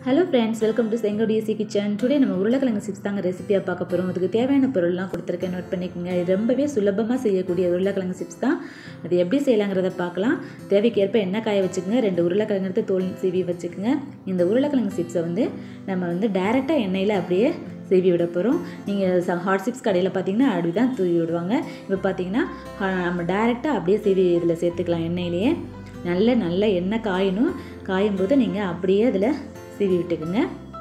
hello friends welcome to செங்கோ டிஎஸ்சி kitchen today நம்ம உருளைக்கிழங்கு சிப்ஸ் தாங்க ரெசிபியாக பார்க்க போகிறோம் அதுக்கு தேவையான பொருள்லாம் கொடுத்துருக்கேன் நோட் பண்ணிக்கோங்க இது ரொம்பவே சுலபமாக செய்யக்கூடிய உருளைக்கிழங்கு சிப்ஸ் தான் அது எப்படி செய்யலாங்கிறத பார்க்கலாம் தேவைக்கேற்ப எண்ணெய் காய வச்சுக்கோங்க ரெண்டு உருளைக்கிழங்கு எடுத்து தோல் சீவி வச்சுக்கோங்க இந்த உருளைக்கிழங்கு சிப்ஸை வந்து நம்ம வந்து டைரெக்டாக எண்ணெயில் அப்படியே சீவி விட போகிறோம் நீங்கள் ஹாட் சிப்ஸ் கடையில் பார்த்தீங்கன்னா அப்படி தான் தூவி விடுவாங்க இப்போ பார்த்தீங்கன்னா ஹ- நம்ம டைரெக்டாக அப்படியே சீவி இதில் சேர்த்துக்கலாம் எண்ணெயிலேயே நல்ல நல்ல எண்ணெய் காயணும் காயும் போது நீங்கள் அப்படியே அதில் சீவி விட்டுக்குங்க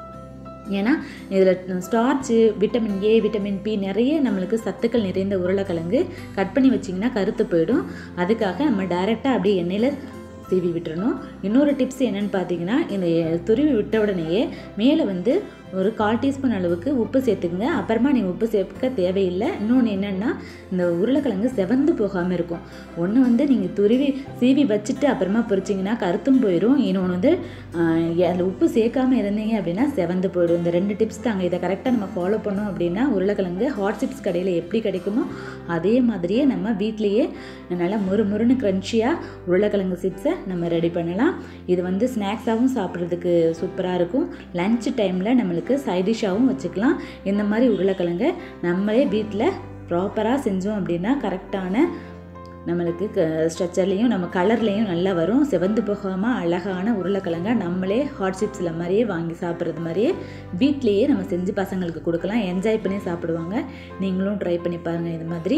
ஏன்னா இதில் starch vitamin A vitamin B நிறைய நம்மளுக்கு சத்துக்கள் நிறைந்த உருளைக்கிழங்கு கட் பண்ணி வச்சிங்கன்னா கருத்து போயிடும் அதுக்காக நம்ம டைரெக்டாக அப்படியே எண்ணெயில் சீவி விட்டுறணும் இன்னொரு டிப்ஸ் என்னன்னு பார்த்தீங்கன்னா இந்த துருவி விட்ட உடனேயே மேலே வந்து ஒரு கால் டீஸ்பூன் அளவுக்கு உப்பு சேர்த்துக்குங்க அப்புறமா நீங்கள் உப்பு சேர்க்க தேவையில்லை இன்னொன்று என்னென்னா இந்த உருளைக்கிழங்கு செவந்து போகாமல் இருக்கும் ஒன்று வந்து நீங்கள் துருவி சீவி வச்சுட்டு அப்புறமா பொரிச்சிங்கன்னா கருத்தும் போயிடும் இன்னொன்று வந்து ஆஹ், அதில் உப்பு சேர்க்காம இருந்தீங்க அப்படின்னா செவந்து போயிடும் இந்த ரெண்டு டிப்ஸ் தாங்க இதை கரெக்டாக நம்ம ஃபாலோ பண்ணோம் அப்படின்னா உருளைக்கிழங்கு ஹாட் சிப்ஸ் கடையில் எப்படி கிடைக்குமோ அதே மாதிரியே நம்ம வீட்லேயே நல்லா முறு முறுன்னு க்ரன்ச்சியாக உருளைக்கிழங்கு சிப்ஸை நம்ம ரெடி பண்ணலாம் இது வந்து ஸ்நாக்ஸாகவும் சாப்பிட்றதுக்கு சூப்பராக இருக்கும் லஞ்ச் டைமில் நம்மளுக்கு சைட் டிஷ்ஷாகவும் வச்சுக்கலாம் இந்த மாதிரி உருளைக்கிழங்கை நம்மளே வீட்டில் ப்ராப்பராக செஞ்சோம் அப்படின்னா கரெக்டான நம்மளுக்கு ஸ்ட்ரக்சர்லேயும் நம்ம கலர்லேயும் நல்லா வரும் செவந்து போகாமல் அழகான உருளைக்கிழங்க நம்மளே ஹாட் சிப்ஸில் மாதிரியே வாங்கி சாப்பிட்றது மாதிரியே வீட்லேயே நம்ம செஞ்சு பசங்களுக்கு கொடுக்கலாம் என்ஜாய் பண்ணி சாப்பிடுவாங்க நீங்களும் ட்ரை பண்ணி பாருங்கள் இது மாதிரி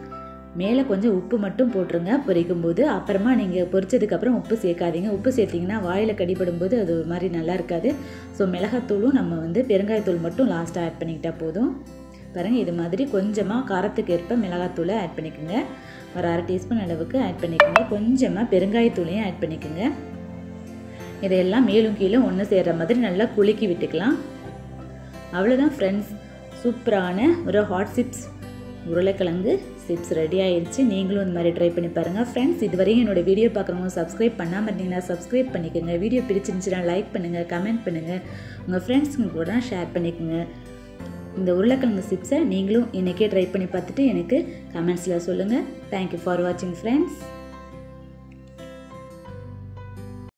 மேலே கொஞ்சம் உப்பு மட்டும் போட்டுருங்க பொரிக்கும் போது அப்புறமா நீங்கள் பொரிச்சதுக்கப்புறம் உப்பு சேர்க்காதீங்க உப்பு சேர்த்திங்கன்னா வாயில் கடிபடும் போது அது ஒரு மாதிரி நல்லா இருக்காது ஸோ மிளகாத்தூளும் நம்ம வந்து பெருங்காயத்தூள் மட்டும் லாஸ்ட்டாக ஆட் பண்ணிக்கிட்டால் போதும் பாருங்கள் இது மாதிரி கொஞ்சமாக காரத்துக்கு ஏற்ப மிளகாத்தூளை ஆட் பண்ணிக்கோங்க ஒரு அரை டீஸ்பூன் அளவுக்கு ஆட் பண்ணிக்கோங்க கொஞ்சமாக பெருங்காயத்தூளையும் ஆட் பண்ணிக்கோங்க இதையெல்லாம் மேலும் கீழே ஒன்று சேர்கிற மாதிரி நல்லா குலுக்கி விட்டுக்கலாம் அவ்வளோதான் ஃப்ரெண்ட்ஸ் சூப்பரான ஒரு ஹாட் சிப்ஸ் உருளைக்கிழங்கு சிப்ஸ் ரெடி ஆயிடுச்சு நீங்களும் இந்த மாதிரி ட்ரை பண்ணி பாருங்கள் ஃப்ரெண்ட்ஸ் இதுவரையும் என்னோட வீடியோ பார்க்குறவங்க சப்ஸ்கிரைப் பண்ணாமல் இருந்தீங்கன்னா சப்ஸ்கிரைப் பண்ணிக்கோங்க வீடியோ பிடிச்சிருந்துச்சுன்னா லைக் பண்ணுங்கள் கமெண்ட் பண்ணுங்கள் உங்கள் ஃப்ரெண்ட்ஸுங்க கூட ஷேர் பண்ணிக்கோங்க இந்த உருளைக்கிழங்கு சிப்ஸை நீங்களும் இன்றைக்கே ட்ரை பண்ணி பார்த்துட்டு எனக்கு கமெண்ட்ஸில் சொல்லுங்கள் தேங்க்யூ ஃபார் வாட்சிங் ஃப்ரெண்ட்ஸ்